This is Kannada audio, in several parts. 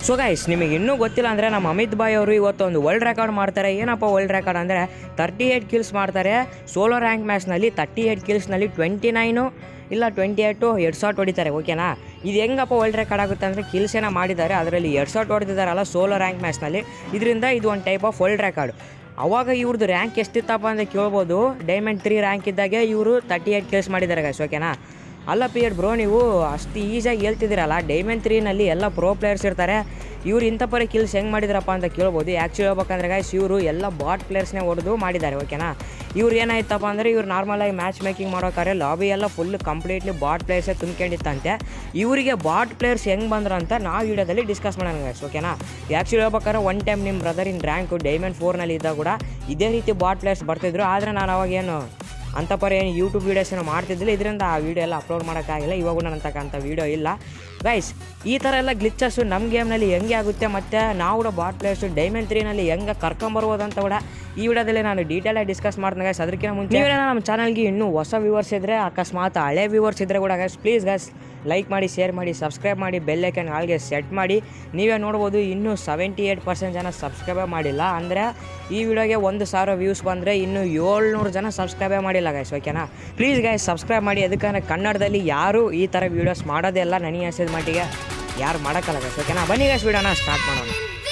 ಸೊ ಗೈಸ್ ನಿಮಗೆ ಇನ್ನೂ ಗೊತ್ತಿಲ್ಲ ಅಂದರೆ ನಮ್ಮ ಅಮಿತ್ ಬಾಯ್ ಅವರು ಇವತ್ತು ಒಂದು ವರ್ಲ್ಡ್ ರೆಕಾರ್ಡ್ ಮಾಡ್ತಾರೆ ಏನಪ್ಪ ವರ್ಲ್ಡ್ ರೆಕಾರ್ಡ್ ಅಂದರೆ ತರ್ಟಿ ಏಯ್ಟ್ ಕಿಲ್ಸ್ ಮಾಡ್ತಾರೆ ಸೋಲೋ ರ್ಯಾಂಕ್ ಮ್ಯಾಚ್ನಲ್ಲಿ ತರ್ಟಿ ಏಯ್ಟ್ ಕಿಲ್ಸ್ನಲ್ಲಿ ಟ್ವೆಂಟಿ ನೈನು ಇಲ್ಲ ಟ್ವೆಂಟಿ ಏಯ್ಟು ಎರಡು ಶಾಟ್ ಹೊಡಿತಾರೆ ಓಕೆನಾ ಇದು ಹೆಂಗಪ್ಪ ವರ್ಲ್ಡ್ ರೆಕಾರ್ಡ್ ಆಗುತ್ತೆ ಅಂದರೆ ಕಿಲ್ಸ್ ಏನೋ ಮಾಡಿದ್ದಾರೆ ಅದರಲ್ಲಿ ಎರಡು ಶಾಟ್ ಹೊಡೆದಿದ್ದಾರಲ್ಲ ಸೋಲೋ ರ್ಯಾಂಕ್ ಮ್ಯಾಚ್ನಲ್ಲಿ ಇದರಿಂದ ಇದು ಒಂದು ಟೈಪ್ ಆಫ್ ವರ್ಲ್ಡ್ ರೆಕಾರ್ಡ್ ಅವಾಗ ಇವ್ರದ್ದು ರ್ಯಾಂಕ್ ಎಷ್ಟಿತ್ತಪ್ಪ ಅಂತ ಕೇಳ್ಬೋದು ಡೈಮಂಡ್ ತ್ರೀ ರ್ಯಾಂಕ್ ಇದ್ದಾಗೆ ಇವರು ತರ್ಟಿ ಏಯ್ಟ್ ಕಿಲ್ಸ್ ಮಾಡಿದ್ದಾರೆ ಗೈಸ್ ಓಕೆನಾ ಅಲ್ಲ ಪಿಯಡ್ ಬ್ರೋ ನೀವು ಅಷ್ಟು ಈಸಿಯಾಗಿ ಹೇಳ್ತಿದ್ದೀರಲ್ಲ ಡೈಮಂಡ್ ತ್ರೀನಲ್ಲಿ ಎಲ್ಲ ಪ್ರೋ ಪ್ಲೇಯರ್ಸ್ ಇರ್ತಾರೆ ಇವ್ರು ಇಂಥ ಪರಿ ಕಿಲ್ಸ್ ಹೆಂಗೆ ಮಾಡಿದ್ರಪ್ಪ ಅಂತ ಕೇಳ್ಬೋದು ಆ್ಯಕ್ಚುಲಿ ಹೇಳ್ಬೇಕಂದ್ರೆ ಗೈಸ್ ಇವರು ಎಲ್ಲ ಬಾಟ್ ಪ್ಲೇಯರ್ಸ್ನೇ ಹೊಡೆದು ಮಾಡಿದ್ದಾರೆ ಓಕೆನಾ ಇವ್ರು ಏನಾಯ್ತಪ್ಪ ಅಂದರೆ ಇವ್ರು ನಾರ್ಮಲಾಗಿ ಮ್ಯಾಚ್ ಮೇಕಿಂಗ್ ಮಾಡೋಕ್ಕಾರೆ ಲಾಬಿ ಎಲ್ಲ ಫುಲ್ ಕಂಪ್ಲೀಟ್ಲಿ ಬಾಟ್ ಪ್ಲೇಯರ್ಸೇ ತುಂಬ್ಕೊಂಡಿತ್ತಂತೆ ಇವರಿಗೆ ಬಾಟ್ ಪ್ಲೇಯರ್ಸ್ ಹೆಂಗೆ ಬಂದ್ರು ಅಂತ ನಾವು ವಿಡಿಯೋದಲ್ಲಿ ಡಿಸ್ಕಸ್ ಮಾಡೋಣ ಗೈಸ್ ಓಕೆನಾ ಆ್ಯಕ್ಚುಲಿ ಹೇಳ್ಬೇಕಾದ್ರೆ ಒನ್ ಟೈಮ್ ನಿಮ್ಮ ಬ್ರದರ್ ಇನ್ ರ್ಯಾಂಕು ಡೈಮಂಡ್ ಫೋರ್ನಲ್ಲಿ ಇದ್ದಾಗ ಕೂಡ ಇದೇ ರೀತಿ ಬಾಟ್ ಪ್ಲೇಯರ್ಸ್ ಬರ್ತಿದ್ರು ಆದರೆ ನಾನು ಅವಾಗ ಏನು ಅಂಥ ಪರ ಏನು ಯೂಟ್ಯೂಬ್ ವೀಡಿಯೋಸ್ ಏನೋ ಮಾಡ್ತಿದ್ದಿಲ್ಲ ಇದರಿಂದ ಆ ವೀಡಿಯೋ ಎಲ್ಲ ಅಪ್ಲೋಡ್ ಮಾಡೋಕ್ಕಾಗಿಲ್ಲ ಇವಾಗೂ ನನ್ನ ತಕ್ಕಂಥ ವೀಡಿಯೋ ಇಲ್ಲ ಗೈಸ್ ಈ ಥರ ಎಲ್ಲ ಗ್ಲಿಚಸ್ಸು ನಮ್ಮ ಗೇಮ್ನಲ್ಲಿ ಹೆಂಗೆ ಆಗುತ್ತೆ ಮತ್ತು ನಾವು ಕೂಡ ಬಾಟ್ ಪ್ಲೇಯರ್ಸು ಡೈಮಂಡ್ ತ್ರೀನಲ್ಲಿ ಹೆಂಗೆ ಕರ್ಕೊಂಬರ್ಬೋದು ಅಂತ ಕೂಡ ಈ ವಿಡಿಯೋದಲ್ಲಿ ನಾನು ಡೀಟೇಲಾಗಿ ಡಿಸ್ಕಸ್ ಮಾಡ್ತೀನಿ ಗೈಸ್ ಅದಕ್ಕಿಂತ ಮುಂಚೆ ನೀವೇನ ನಮ್ಮ ಚಾನಲ್ಗೆ ಇನ್ನೂ ಹೊಸ ವ್ಯೂವರ್ಸ್ ಇದ್ದರೆ ಅಕಸ್ಮಾತ್ ಹಳೆ ವ್ಯೂವರ್ಸ್ ಇದ್ದರೆ ಕೂಡ ಗೈಸ್ ಪ್ಲೀಸ್ ಗೈಸ್ ಲೈಕ್ ಮಾಡಿ ಶೇರ್ ಮಾಡಿ ಸಬ್ಸ್ಕ್ರೈಬ್ ಮಾಡಿ ಬೆಲ್ ಐಕನ್ ಆಲ್ಗೆ ಸೆಟ್ ಮಾಡಿ ನೀವೇ ನೋಡ್ಬೋದು ಇನ್ನೂ ಸೆವೆಂಟಿ ಏಯ್ಟ್ ಪರ್ಸೆಂಟ್ ಜನ ಸಬ್ಸ್ಕ್ರೈಬೇ ಮಾಡಿಲ್ಲ ಅಂದರೆ ಈ ವಿಡಿಯೋಗೆ ಒಂದು ಸಾವಿರ ವ್ಯೂಸ್ ಬಂದರೆ ಇನ್ನೂ ಏಳ್ನೂರು ಜನ ಸಬ್ಸ್ಕ್ರೈಬೇ ಮಾಡಿಲ್ಲ ಗೈಸ್ ಓಕೆನಾ ಪ್ಲೀಸ್ ಗೈಸ್ ಸಬ್ಸ್ಕ್ರೈಬ್ ಮಾಡಿ ಅದಕ್ಕಂದ್ರೆ ಕನ್ನಡದಲ್ಲಿ ಯಾರು ಈ ಥರ ವೀಡಿಯೋಸ್ ಮಾಡೋದೇ ಇಲ್ಲ ನನಗೆ ಅನ್ಸಿದ ಮಟ್ಟಿಗೆ ಯಾರು ಮಾಡೋಕ್ಕಲ್ಲ ಗೈಸ್ ಓಕೆನಾ ಬನ್ನಿ ಗೈಸ್ ವಿಡಿಯೋನ ಸ್ಟಾರ್ಟ್ ಮಾಡೋಣ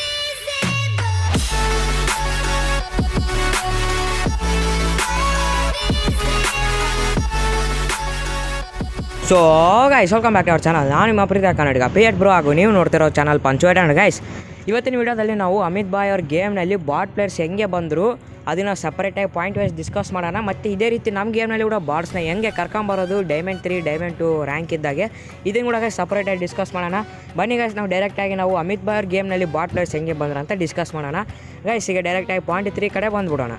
ಸೊ ಗೈಸ್ ವೆಲ್ಕಮ್ ಬ್ಯಾಕ್ ಅವ್ರ ಚಾನಲ್ ನಾನು ನಿಮ್ಮ ಪ್ರೀತಿ ಕನ್ನಡಿಗ ಪಿ ಎಟ್ ಬ್ರೋ ಹಾಗೂ ನೀವು ನೋಡ್ತಿರೋ ಚಾನಲ್ ಪಂಚುವೇಟ್ ಅಂಡ್ ಗೈಸ್ ಇವತ್ತಿನ ವಿಡಿಯೋದಲ್ಲಿ ನಾವು ಅಮಿತ್ ಬಾಯ್ ಅವ್ರ ಗೇಮ್ನಲ್ಲಿ ಬಾಟ್ ಪ್ಲೇಯರ್ಸ್ ಹೆಂಗೆ ಬಂದರು ಅದನ್ನು ಸಪ್ರೇಟಾಗಿ ಪಾಯಿಂಟ್ ವೈಸ್ ಡಿಸ್ಕಸ್ ಮಾಡೋಣ ಮತ್ತು ಇದೇ ರೀತಿ ನಮ್ಮ ಗೇಮ್ನಲ್ಲಿ ಕೂಡ ಬಾಟ್ಸ್ನ ಹೆಂಗೆ ಕರ್ಕೊಂಬರೋದು diamond three diamond two rank ಇದ್ದಾಗೆ ಇದನ್ನು ಕೂಡ ಸಪ್ರೇಟಾಗಿ ಡಿಸ್ಕಸ್ ಮಾಡೋಣ ಬನ್ನಿ ಗೈಸ್ ನಾವು ಡೈರೆಕ್ಟಾಗಿ ನಾವು ಅಮಿತ್ ಬಾಯ್ ಅವ್ರ ಗೇಮ್ನಲ್ಲಿ ಬಾಟ್ ಪ್ಲೇಯರ್ಸ್ ಹೆಂಗೆ ಬಂದ್ರು ಅಂತ ಡಿಸ್ಕಸ್ ಮಾಡೋಣ ಗೈಸ್ ಈಗ ಡೈರೆಕ್ಟಾಗಿ ಪಾಯಿಂಟ್ ತ್ರೀ ಕಡೆ ಬಂದ್ಬಿಡೋಣ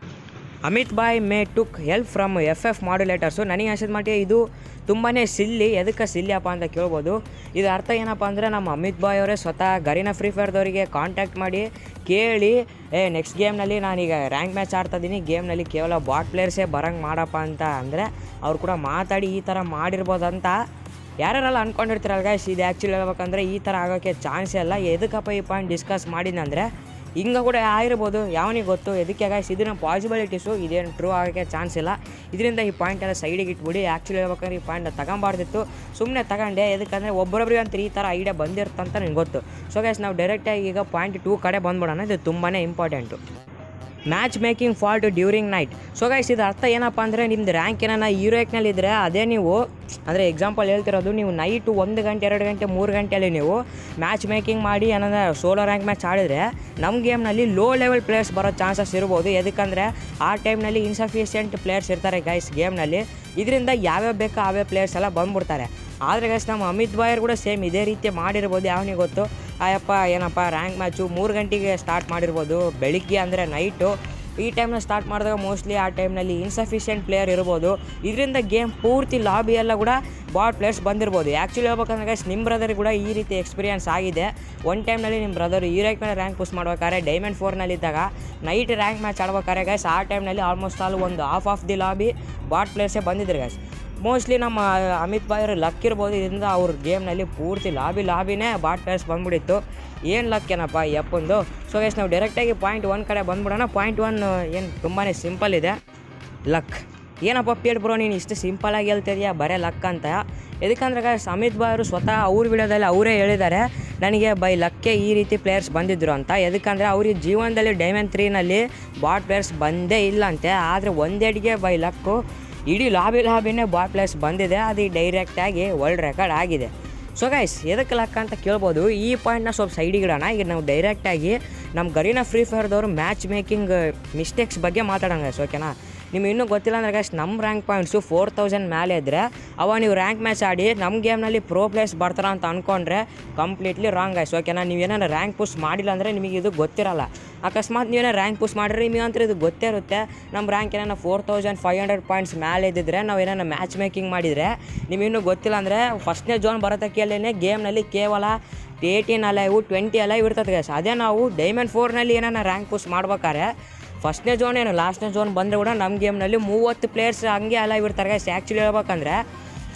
Amit Bhai may took help from F F modulators ನನಗೆ ಅನ್ಸಿದ ಮಟ್ಟಿಗೆ ಇದು ತುಂಬಾ ಸಿಲ್ಲಿ ಎದಕ್ಕೆ ಸಿಲ್ಲಿಯಪ್ಪ ಅಂತ ಕೇಳ್ಬೋದು ಇದು ಅರ್ಥ ಏನಪ್ಪ ಅಂದರೆ ನಮ್ಮ ಅಮಿತ್ ಬಾಯ್ ಅವರೇ ಸ್ವತಃ ಗರಿನ ಫ್ರೀ ಫೈರ್ದವರಿಗೆ ಕಾಂಟ್ಯಾಕ್ಟ್ ಮಾಡಿ ಕೇಳಿ ಏ ನೆಕ್ಸ್ಟ್ ಗೇಮ್ನಲ್ಲಿ ನಾನೀಗ ರ್ಯಾಂಕ್ ಮ್ಯಾಚ್ ಆಡ್ತಾ ಇದ್ದೀನಿ ಗೇಮ್ನಲ್ಲಿ ಕೇವಲ ಬಾಟ್ ಪ್ಲೇಯರ್ಸೇ ಬರಂಗೆ ಮಾಡಪ್ಪ ಅಂತ ಅಂದರೆ ಅವ್ರು ಕೂಡ ಮಾತಾಡಿ ಈ ಥರ ಮಾಡಿರ್ಬೋದಂತ ಯಾರ್ಯಾರೆಲ್ಲ ಅನ್ಕೊಂಡಿರ್ತೀರಲ್ಲ ಗೈಸ್ ಇದು ಆ್ಯಕ್ಚುಲಿ ಹೇಳ್ಬೇಕಂದ್ರೆ ಈ ಥರ ಆಗೋಕ್ಕೆ ಚಾನ್ಸೇ ಇಲ್ಲ ಎದಕ್ಕಪ್ಪ ಈ ಪಾಯಿಂಟ್ ಡಿಸ್ಕಸ್ ಮಾಡಿದಂದರೆ ಹಿಂಗೆ ಕೂಡ ಆಗಿರ್ಬೋದು ಯಾವನಿಗೆ ಗೊತ್ತು ಎದಕ್ಕೆ ಗೈಸ್ ಇದನ್ನ ಪಾಸಿಬಿಲಿಟೀಸು ಇದೇನು ಟ್ರೂ ಆಗೋಕ್ಕೆ ಚಾನ್ಸ್ ಇಲ್ಲ ಇದರಿಂದ ಈ ಪಾಯಿಂಟ್ ಎಲ್ಲ ಸೈಡಿಗೆ ಇಟ್ಬಿಡಿ ಆ್ಯಕ್ಚುಲಿ ಹೇಳ್ಬೇಕಂದ್ರೆ ಈ ಪಾಯಿಂಟ್ ತಗೊಂಬಾರ್ದಿತ್ತು ಸುಮ್ಮನೆ ತಗೊಂಡೆ ಎದಕ್ಕಂದರೆ ಒಬ್ಬರೊಬ್ರಿಗೆ ಅಂತ ಈ ಥರ ಐಡಿಯಾ ಬಂದಿರ್ತಂತ ನನಗೆ ಗೊತ್ತು ಸೊ ಗೈಸ್ ನಾವು ಡೈರೆಕ್ಟಾಗಿ ಈಗ ಪಾಯಿಂಟ್ ಟೂ ಕಡೆ ಬಂದ್ಬಿಡೋಣ ಇದು ತುಂಬಾ important match making fault during night so guys ಇದು ಅರ್ಥ ಏನಪ್ಪ ಅಂದರೆ ನಿಮ್ದು ರ್ಯಾಂಕ್ ಏನಾನ ಹೀರೋಕ್ನಲ್ಲಿ ಇದ್ದರೆ ಅದೇ ನೀವು ಅಂದರೆ ಎಕ್ಸಾಂಪಲ್ ಹೇಳ್ತಿರೋದು ನೀವು ನೈಟು ಒಂದು ಗಂಟೆ ಎರಡು ಗಂಟೆ ಮೂರು ಗಂಟೆಯಲ್ಲಿ ನೀವು ಮ್ಯಾಚ್ ಮೇಕಿಂಗ್ ಮಾಡಿ ಏನಂದ್ರೆ ಸೋಲೋ ರ್ಯಾಂಕ್ ಮ್ಯಾಚ್ ಆಡಿದರೆ ನಮ್ಮ ಗೇಮ್ನಲ್ಲಿ ಲೋ ಲೆವೆಲ್ ಪ್ಲೇಯರ್ಸ್ ಬರೋ ಚಾನ್ಸಸ್ ಇರ್ಬೋದು ಎದಕ್ಕಂದರೆ ಆ ಟೈಮ್ನಲ್ಲಿ ಇನ್ಸಫಿಷಿಯೆಂಟ್ ಪ್ಲೇಯರ್ಸ್ ಇರ್ತಾರೆ ಗೈಸ್ ಗೇಮ್ನಲ್ಲಿ ಇದರಿಂದ ಯಾವ್ಯಾವ ಬೇಕೋ ಅವೇ ಪ್ಲೇಯರ್ಸ್ ಎಲ್ಲ ಬಂದ್ಬಿಡ್ತಾರೆ ಆದರೆ ಗೈಸ್ ನಮ್ಮ ಅಮಿತ್ ಬಾಯರ್ ಕೂಡ ಸೇಮ್ ಇದೇ ರೀತಿ ಮಾಡಿರ್ಬೋದು ಯಾವನಿಗೆ ಗೊತ್ತು ಆಯಪ್ಪ ಏನಪ್ಪ ರ್ಯಾಂಕ್ ಮ್ಯಾಚು ಮೂರು ಗಂಟೆಗೆ ಸ್ಟಾರ್ಟ್ ಮಾಡಿರ್ಬೋದು ಬೆಳಿಗ್ಗೆ ಅಂದರೆ ನೈಟು ಈ ಟೈಮ್ನ ಸ್ಟಾರ್ಟ್ ಮಾಡಿದಾಗ ಮೋಸ್ಟ್ಲಿ ಆ ಟೈಮ್ನಲ್ಲಿ ಇನ್ಸಫಿಷಿಯೆಂಟ್ ಪ್ಲೇಯರ್ ಇರ್ಬೋದು ಇದರಿಂದ ಗೇಮ್ ಪೂರ್ತಿ ಲಾಬಿ ಎಲ್ಲ ಕೂಡ ಬಾಟ್ ಪ್ಲೇಯರ್ಸ್ ಬಂದಿರ್ಬೋದು ಆ್ಯಕ್ಚುಲಿ ಹೇಳ್ಬೇಕಂದ್ರೆ ಗೈಸ್ ನಿಮ್ಮ ಬ್ರದರ್ ಕೂಡ ಈ ರೀತಿ ಎಕ್ಸ್ಪೀರಿಯನ್ಸ್ ಆಗಿದೆ ಒನ್ ಟೈಮ್ನಲ್ಲಿ ನಿಮ್ಮ ಬ್ರದರ್ ಈರೈಕ್ ಮೇಲೆ ರ್ಯಾಂಕ್ ಪುಷ್ ಮಾಡ್ಬೇಕಾದ್ರೆ ಡೈಮಂಡ್ ಫೋರ್ನಲ್ಲಿ ಇದ್ದಾಗ ನೈಟ್ ರ್ಯಾಂಕ್ ಮ್ಯಾಚ್ ಆಡ್ಬೇಕಾದ್ರೆ ಗೈಸ್ ಆ ಟೈಮ್ನಲ್ಲಿ ಆಲ್ಮೋಸ್ಟ್ ಆಲ್ ಒಂದು half of the lobby bot ಪ್ಲೇಯರ್ಸೇ ಬಂದಿದ್ರು ಗೈಸ್ ಮೋಸ್ಟ್ಲಿ ನಮ್ಮ ಅಮಿತ್ ಬಾಯ್ ಅವರು ಲಕ್ ಇರ್ಬೋದು ಇದರಿಂದ ಅವ್ರ ಗೇಮ್ನಲ್ಲಿ ಪೂರ್ತಿ ಲಾಬಿ ಲಾಬಿನೇ ಬಾಟ್ ಪ್ಲೇಯರ್ಸ್ ಬಂದ್ಬಿಟ್ಟಿತ್ತು ಏನು ಲಕ್ ಏನಪ್ಪ ಈ ಅಪ್ಪಂದು ಸೊ ಗೈಸ್ ನಾವು ಡೈರೆಕ್ಟಾಗಿ ಪಾಯಿಂಟ್ ಒನ್ ಕಡೆ ಬಂದ್ಬಿಡೋಣ ಪಾಯಿಂಟ್ ಒನ್ ಏನು ತುಂಬಾ ಸಿಂಪಲ್ ಇದೆ ಲಕ್ ಏನಪ್ಪ ಪೇಡ್ ಬ್ರೋ ನೀನು ಇಷ್ಟು ಸಿಂಪಲಾಗಿ ಹೇಳ್ತಿದ್ಯಾ ಬರೇ ಲಕ್ ಅಂತ ಎದಕ್ಕಂದ್ರೆ ಗೈಸ್ ಅಮಿತ್ ಬಾಯ್ ಅವರು ಸ್ವತಃ ಅವ್ರ ವಿಡಿಯೋದಲ್ಲಿ ಅವರೇ ಹೇಳಿದ್ದಾರೆ ನನಗೆ ಬೈ ಲಕ್ಕೆ ಈ ರೀತಿ ಪ್ಲೇಯರ್ಸ್ ಬಂದಿದ್ದರು ಅಂತ ಎದಕ್ಕಂದರೆ ಅವ್ರಿಗೆ ಜೀವನದಲ್ಲಿ ಡೈಮಂಡ್ ತ್ರೀನಲ್ಲಿ ಬಾಟ್ ಪ್ಲೇಯರ್ಸ್ ಬಂದೇ ಇಲ್ಲ ಅಂತೆ ಆದರೆ ಒಂದೇಟಿಗೆ ಬೈ ಲಕ್ಕು ಇಡೀ ಲಾಬಿ ಲಾಬಿನೇ ಬಾಟ್ ಪ್ಲೇಯರ್ಸ್ ಬಂದಿದೆ ಅದು ಡೈರೆಕ್ಟಾಗಿ ವರ್ಲ್ಡ್ ರೆಕಾರ್ಡ್ ಆಗಿದೆ ಸೊ ಗೈಸ್ ಎದಕ್ಕೆ ಲಕ್ಕ ಅಂತ ಕೇಳ್ಬೋದು ಈ ಪಾಯಿಂಟ್ನ ಸ್ವಲ್ಪ ಸೈಡಿಗೆ ಇಡೋಣ ಈಗ ನಾವು ಡೈರೆಕ್ಟಾಗಿ ನಮ್ಮ ಗರಿನ ಫ್ರೀ ಫೈರ್ದವರು ಮ್ಯಾಚ್ ಮೇಕಿಂಗ್ ಮಿಸ್ಟೇಕ್ಸ್ ಬಗ್ಗೆ ಮಾತಾಡೋಣ ಗೈಸ್ ಓಕೆನಾ ನಿಮ್ಗೆ ಇನ್ನೂ ಗೊತ್ತಿಲ್ಲ ಅಂದರೆ ಗೈಸ್ ನಮ್ಮ ರ್ಯಾಂಕ್ ಪಾಯಿಂಟ್ಸು ಫೋರ್ ತೌಸಂಡ್ ಮೇಲೆ ಇದ್ದರೆ ಅವ ನೀವು ರ್ಯಾಂಕ್ ಮ್ಯಾಚ್ ಆಡಿ ನಮ್ಮ ಗೇಮ್ನಲ್ಲಿ ಪ್ರೋ ಪ್ಲೇಯರ್ಸ್ ಬರ್ತಾರ ಅಂತ ಅಂದ್ಕೊಂಡ್ರೆ ಕಂಪ್ಲೀಟ್ಲಿ ರಾಂಗ್ ಗೈಸ್ ಓಕೆನಾ ನೀವೇನಾರು ರ್ಯಾಂಕ್ ಪುಷ್ ಮಾಡಿಲ್ಲ ಅಂದರೆ ನಿಮಗೆ ಇದು ಗೊತ್ತಿರಲ್ಲ ಅಕಸ್ಮಾತ್ ನೀವೇನೋ ರ್ಯಾಂಕ್ ಪುಷ್ ಮಾಡಿದ್ರೆ ನಿಮಗೆ ಅಂತ ಇದು ಗೊತ್ತೇ ಇರುತ್ತೆ ನಮ್ಮ ರ್ಯಾಂಕ್ ಏನಾರ four thousand five hundred points ಮೇಲೆ ಇದ್ದಿದ್ರೆ ನಾವು ಏನಾರ ಮ್ಯಾಚ್ ಮೇಕಿಂಗ್ ಮಾಡಿದರೆ ನಿಮಗೆ ಇನ್ನೂ ಗೊತ್ತಿಲ್ಲ ಅಂದರೆ ಫಸ್ಟ್ನೇ ಜೋನ್ ಬರೋತಕ್ಕೆಲ್ಲೇ ಗೇಮ್ನಲ್ಲಿ ಕೇವಲ ಏಯ್ಟೀನ್ ಅಲೈವು ಟ್ವೆಂಟಿ ಅಲೈವ್ ಇರ್ತದೆ ಗೈಸ್ ಅದೇ ನಾವು ಡೈಮಂಡ್ ಫೋರ್ನಲ್ಲಿ ಏನಾರ ರ್ಯಾಂಕ್ ಪುಷ್ ಮಾಡ್ಬೇಕಾದ್ರೆ ಫಸ್ಟ್ನೇ ಜೋನ್ ಏನು ಲಾಸ್ಟ್ನೇ ಜೋನ್ ಬಂದರೆ ಕೂಡ ನಮ್ಮ ಗೇಮ್ನಲ್ಲಿ ಮೂವತ್ತು ಪ್ಲೇಯರ್ಸ್ ಹಂಗೆ ಅಲೈವ್ ಇರ್ತಾರೆ ಗೈಸ್ ಆ್ಯಕ್ಚುಲಿ ಹೇಳ್ಬೇಕಂದ್ರೆ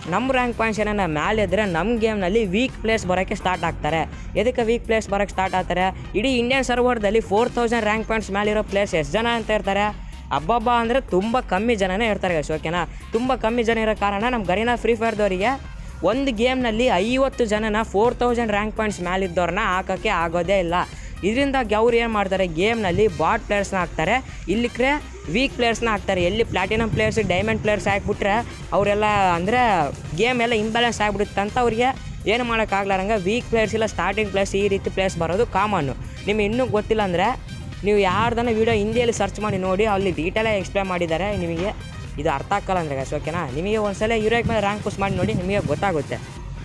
ನಮ್ಮ ರ್ಯಾಂಕ್ ಪಾಯಿಂಟ್ಸ್ ಏನಾರ ಮ್ಯಾಲೆ ಇದ್ದರೆ ನಮ್ಮ ಗೇಮ್ನಲ್ಲಿ ವೀಕ್ ಪ್ಲೇಸ್ ಬರೋಕ್ಕೆ ಸ್ಟಾರ್ಟ್ ಆಗ್ತಾರೆ ಎದಕ್ಕೆ ವೀಕ್ ಪ್ಲೇಸ್ ಬರೋಕ್ಕೆ ಸ್ಟಾರ್ಟ್ ಆಗ್ತಾರೆ ಇಡೀ ಇಂಡಿಯನ್ ಸರ್ವರ್ದಲ್ಲಿ ಫೋರ್ ತೌಸಂಡ್ ರ್ಯಾಂಕ್ ಪಾಯಿಂಟ್ಸ್ ಮೇಲಿರೋ ಪ್ಲೇಸ್ ಎಷ್ಟು ಜನ ಅಂತ ಇರ್ತಾರೆ ಹಬ್ಬಬ್ಬ ಅಂದರೆ ತುಂಬ ಕಮ್ಮಿ ಜನನೇ ಇರ್ತಾರೆ ಗೈಸ್ ಓಕೆನಾ ತುಂಬ ಕಮ್ಮಿ ಜನ ಇರೋ ಕಾರಣ ನಮ್ಮ ಗರಿನಾ ಫ್ರೀ ಫೈರ್ದವರಿಗೆ ಒಂದು ಗೇಮ್ನಲ್ಲಿ ಐವತ್ತು ಜನನ ಫೋರ್ ತೌಸಂಡ್ ರ್ಯಾಂಕ್ ಪಾಯಿಂಟ್ಸ್ ಮೇಲಿದ್ದವ್ರನ್ನ ಹಾಕೋಕ್ಕೆ ಆಗೋದೇ ಇಲ್ಲ ಇದರಿಂದಾಗಿ ಅವ್ರು ಏನು ಮಾಡ್ತಾರೆ ಗೇಮ್ನಲ್ಲಿ ಬಾಟ್ ಪ್ಲೇಯರ್ಸ್ನ ಹಾಕ್ತಾರೆ ಇಲ್ಲಿಕ್ರೆ ವೀಕ್ ಪ್ಲೇಯರ್ಸ್ನ ಹಾಕ್ತಾರೆ ಎಲ್ಲಿ ಪ್ಲಾಟಿನಮ್ ಪ್ಲೇಯರ್ಸ್ ಡೈಮಂಡ್ ಪ್ಲೇಯರ್ಸ್ ಹಾಕ್ಬಿಟ್ರೆ ಅವರೆಲ್ಲ ಅಂದರೆ ಗೇಮ್ ಎಲ್ಲ ಇಂಬ್ಯಾಲೆನ್ಸ್ ಆಗಿಬಿಡುತ್ತೆ ಅಂತ ಅವ್ರಿಗೆ ಏನು ಮಾಡೋಕ್ಕಾಗ್ಲಾರಂಗೆ ವೀಕ್ ಪ್ಲೇಯರ್ಸ್ ಇಲ್ಲ ಸ್ಟಾರ್ಟಿಂಗ್ ಪ್ಲೇಸ್ ಈ ರೀತಿ ಪ್ಲೇಸ್ ಬರೋದು ಕಾಮನ್ನು ನಿಮಗೆ ಇನ್ನೂ ಗೊತ್ತಿಲ್ಲ ಅಂದರೆ ನೀವು ಯಾರ್ದನ್ನ ವೀಡಿಯೋ ಹಿಂದಿಯಲ್ಲಿ ಸರ್ಚ್ ಮಾಡಿ ನೋಡಿ ಅಲ್ಲಿ ಡೀಟೇಲಾಗಿ ಎಕ್ಸ್ಪ್ಲೇನ್ ಮಾಡಿದ್ದಾರೆ ನಿಮಗೆ ಇದು ಅರ್ಥ ಆಗಲ್ಲ ಅಂದರೆ ಗೈಸ್ ಓಕೆನಾ ನಿಮಗೆ ಒಂದ್ಸಲ ಹೀರೋಯಿಕ್ ಮೇಲೆ ರ್ಯಾಂಕ್ ಪುಸ್ ಮಾಡಿ ನೋಡಿ ನಿಮಗೆ ಗೊತ್ತಾಗುತ್ತೆ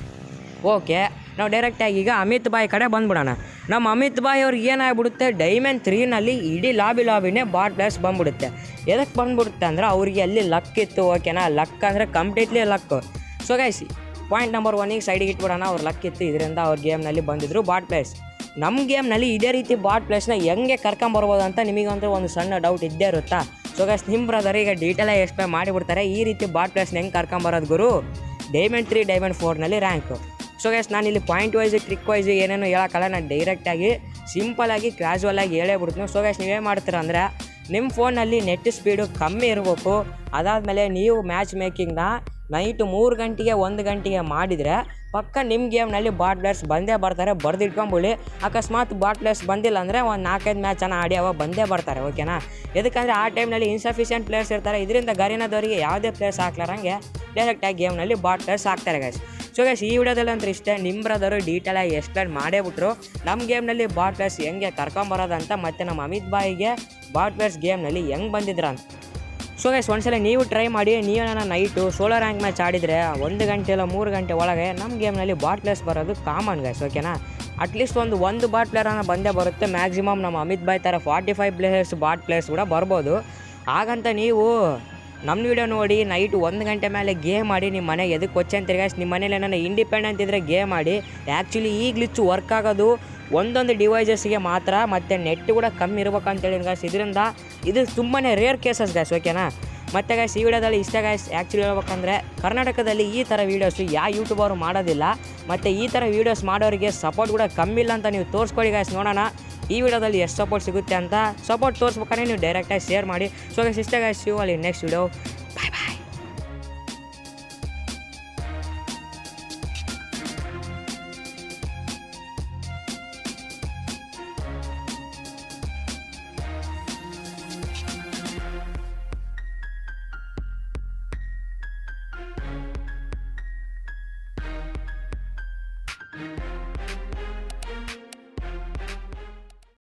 ಓಕೆ ನಾವು ಡೈರೆಕ್ಟಾಗಿ ಈಗ ಅಮಿತ್ ಬಾಯ್ ಕಡೆ ಬಂದ್ಬಿಡೋಣ ನಮ್ಮ ಅಮಿತ್ ಬಾಯ್ ಅವ್ರಿಗೆ ಏನಾಗ್ಬಿಡುತ್ತೆ ಡೈಮಂಡ್ ತ್ರೀನಲ್ಲಿ ಇಡೀ ಲಾಬಿ ಲಾಬಿನೇ ಬಾಟ್ ಪ್ಲೇಸ್ ಬಂದ್ಬಿಡುತ್ತೆ ಎದಕ್ಕೆ ಬಂದ್ಬಿಡುತ್ತೆ ಅಂದರೆ ಅವ್ರಿಗೆ ಅಲ್ಲಿ ಲಕ್ ಇತ್ತು ಓಕೆನಾ ಲಕ್ ಅಂದರೆ completely luck so guys point number ಒನ್ನಿಗೆ ಸೈಡಿಗೆ ಇಟ್ಬಿಡೋಣ ಅವ್ರ ಲಕ್ ಇತ್ತು ಇದರಿಂದ ಅವ್ರ ಗೇಮ್ನಲ್ಲಿ ಬಂದಿದ್ರು ಬಾಟ್ ಪ್ಲೇಸ್ ನಮ್ಮ ಗೇಮ್ನಲ್ಲಿ ಇದೇ ರೀತಿ ಬಾಟ್ ಪ್ಲೇಸ್ನ ಹೆಂಗೆ ಕರ್ಕೊಂಬರ್ಬೋದು ಅಂತ ನಿಮಗಂತೂ ಒಂದು ಸಣ್ಣ ಡೌಟ್ ಇದ್ದೇ ಇರುತ್ತಾ ಸೊ ಗೈಸ್ ನಿಮ್ಮ ಬ್ರದರ್ ಈಗ ಡೀಟೇಲಾಗಿ ಎಕ್ಸ್ಪ್ಲೇನ್ ಮಾಡಿಬಿಡ್ತಾರೆ ಈ ರೀತಿ ಬಾಟ್ ಪ್ಲೇಸ್ನ ಹೆಂಗೆ ಕರ್ಕೊಂಬರೋದು ಗುರು ಡೈಮಂಡ್ ತ್ರೀ ಡೈಮಂಡ್ ಫೋರ್ನಲ್ಲಿ ರ್ಯಾಂಕು ಸೊ ಗೈಸ್ ನಾನು ಇಲ್ಲಿ ಪಾಯಿಂಟ್ ವೈಸ್ ಟ್ರಿಕ್ ವೈಸ್ ಏನೇನು ಹೇಳೋಕ್ಕಲ್ಲ ನಾನು ಡೈರೆಕ್ಟಾಗಿ ಸಿಂಪಲಾಗಿ ಕ್ಯಾಶುವಲ್ ಆಗಿ ಹೇಳೇ ಬಿಡ್ತೀನಿ ಸೊ ಗೈಸ್ ನೀವೇನು ಮಾಡ್ತೀರ ಅಂದರೆ ನಿಮ್ಮ ಫೋನಲ್ಲಿ ನೆಟ್ ಸ್ಪೀಡು ಕಮ್ಮಿ ಇರಬೇಕು ಅದಾದಮೇಲೆ ನೀವು ಮ್ಯಾಚ್ ಮೇಕಿಂಗ್ನ ನೈಟು ಮೂರು ಗಂಟೆಗೆ ಒಂದು ಗಂಟೆಗೆ ಮಾಡಿದರೆ ಪಕ್ಕ ನಿಮ್ಮ ಗೇಮ್ನಲ್ಲಿ ಬಾಟ್ ಪ್ಲೇಯರ್ಸ್ ಬಂದೇ ಬರ್ತಾರೆ ಬರ್ದಿಟ್ಕೊಂಬಿಡಿ ಅಕಸ್ಮಾತ್ ಬಾಟ್ ಪ್ಲೇಯರ್ಸ್ ಬಂದಿಲ್ಲ ಅಂದರೆ ಒಂದು ನಾಲ್ಕೈದು ಮ್ಯಾಚನ್ನು ಆಡಿ ಅವ ಬಂದೇ ಬರ್ತಾರೆ ಓಕೆನಾ ಎದಕ್ಕಂದರೆ ಆ ಟೈಮ್ನಲ್ಲಿ ಇನ್ಸಫಿಷಿಯೆಂಟ್ ಪ್ಲೇಯರ್ಸ್ ಇರ್ತಾರೆ ಇದರಿಂದ ಗರಿನದವರಿಗೆ ಯಾವುದೇ ಪ್ಲೇಯರ್ಸ್ ಹಾಕ್ಲಾರಂಗೆ ಡೈರೆಕ್ಟಾಗಿ ಗೇಮ್ನಲ್ಲಿ ಬಾಟ್ ಪ್ಲೇಯರ್ಸ್ ಹಾಕ್ತಾರೆ ಗೈಸ್ ಸೊ ಗೈಸ್ ಈ ವಿಡಿಯೋದಲ್ಲಿ ಅಂದ್ರೆ ಇಷ್ಟೇ ನಿಮ್ಮ ಬ್ರದರು ಡೀಟೇಲಾಗಿ ಎಕ್ಸ್ಪ್ಲೇನ್ ಮಾಡೇ ಬಿಟ್ರು ನಮ್ಮ ಗೇಮ್ನಲ್ಲಿ ಬಾಟ್ ಪ್ಲೇಯರ್ಸ್ ಹೆಂಗೆ ಕರ್ಕೊಂಬರೋದಂತ ಮತ್ತು ನಮ್ಮ ಅಮಿತ್ ಬಾಯಿಗೆ ಬಾಟ್ ಪ್ಲೇಯರ್ಸ್ ಗೇಮ್ನಲ್ಲಿ ಹೆಂಗೆ ಬಂದಿದ್ರ ಅಂತ ಸೊ ಗೈಸ್ ಒಂದ್ಸಲ ನೀವು ಟ್ರೈ ಮಾಡಿ ನೀವೇನ ನೈಟು ಸೋಲೋ ರ್ಯಾಂಕ್ ಮ್ಯಾಚ್ ಆಡಿದರೆ ಒಂದು ಗಂಟೆ ಇಲ್ಲ ಮೂರು ಗಂಟೆ ಒಳಗೆ ನಮ್ಮ ಗೇಮ್ನಲ್ಲಿ ಬಾಟ್ ಪ್ಲೇಸ್ ಬರೋದು ಕಾಮನ್ ಗೈಸ್ ಓಕೆನಾ ಅಟ್ಲೀಸ್ಟ್ ಒಂದು ಒಂದು ಬಾಟ್ ಪ್ಲೇಯರನ್ನ ಬಂದೇ ಬರುತ್ತೆ ಮ್ಯಾಕ್ಸಿಮಮ್ ನಮ್ಮ ಅಮಿತ್ ಬಾಯ್ ಥರ forty five players bot players ಕೂಡ ಬರ್ಬೋದು ಹಾಗಂತ ನೀವು ನಮ್ಮ ವಿಡಿಯೋ ನೋಡಿ ನೈಟ್ ಒಂದು ಗಂಟೆ ಮೇಲೆ ಗೇಮ್ ಮಾಡಿ ನಿಮ್ಮ ಮನೆಗೆ ಎದಕ್ಕೆ వచ్చೆ ಅಂತ ಗೈಸ್ ನಿಮ್ಮ ಮನೇಲಿ ಏನಾರ ಇಂಡಿಪೆಂಡೆಂಟ್ ಇದ್ದರೆ ಗೇಮ್ ಮಾಡಿ ಆ್ಯಕ್ಚುಲಿ ಈ ಗ್ಲಿಚ್ ವರ್ಕ್ ಆಗೋದು ಒಂದೊಂದು ಡಿವೈಸಸ್ಗೆ ಮಾತ್ರ ಮತ್ತು ನೆಟ್ ಕೂಡ ಕಮ್ಮಿ ಇರ್ಬೇಕಂತೇಳಿ ಗಾಯ್ಸ್ ಇದರಿಂದ ಇದು ತುಂಬಾ ರೇರ್ ಕೇಸಸ್ ಗಾಯ್ಸ್ ಓಕೆನಾ ಮತ್ತು ಗಾಯ್ಸ್ ಈ ವಿಡಿಯೋದಲ್ಲಿ ಇಷ್ಟ ಗಾಯ್ಸ್ ಆ್ಯಕ್ಚುಲಿ ಹೇಳ್ಬೇಕಂದ್ರೆ ಕರ್ನಾಟಕದಲ್ಲಿ ಈ ಥರ ವೀಡಿಯೋಸು ಯಾವ ಯೂಟ್ಯೂಬರು ಮಾಡೋದಿಲ್ಲ ಮತ್ತು ಈ ಥರ ವೀಡಿಯೋಸ್ ಮಾಡೋರಿಗೆ ಸಪೋರ್ಟ್ ಕೂಡ ಕಮ್ಮಿ ಇಲ್ಲ ಅಂತ ನೀವು ತೋರಿಸ್ಕೊಳ್ಳಿ ಗಾಯ್ಸ್ ನೋಡೋಣ ಈ ವಿಡಿಯೋದಲ್ಲಿ ಎಷ್ಟು ಸಪೋರ್ಟ್ ಸಿಗುತ್ತೆ ಅಂತ ಸಪೋರ್ಟ್ ತೋರಿಸ್ಬೇಕಾದ್ರೆ ನೀವು ಡೈರೆಕ್ಟಾಗಿ ಶೇರ್ ಮಾಡಿ ಸೊ ಗೈಸ್ ಇಷ್ಟ ಗಾಯ್ಸ್ ಯು ಅಲ್ಲಿ ನೆಕ್ಸ್ಟ್ ವಿಡಿಯೋ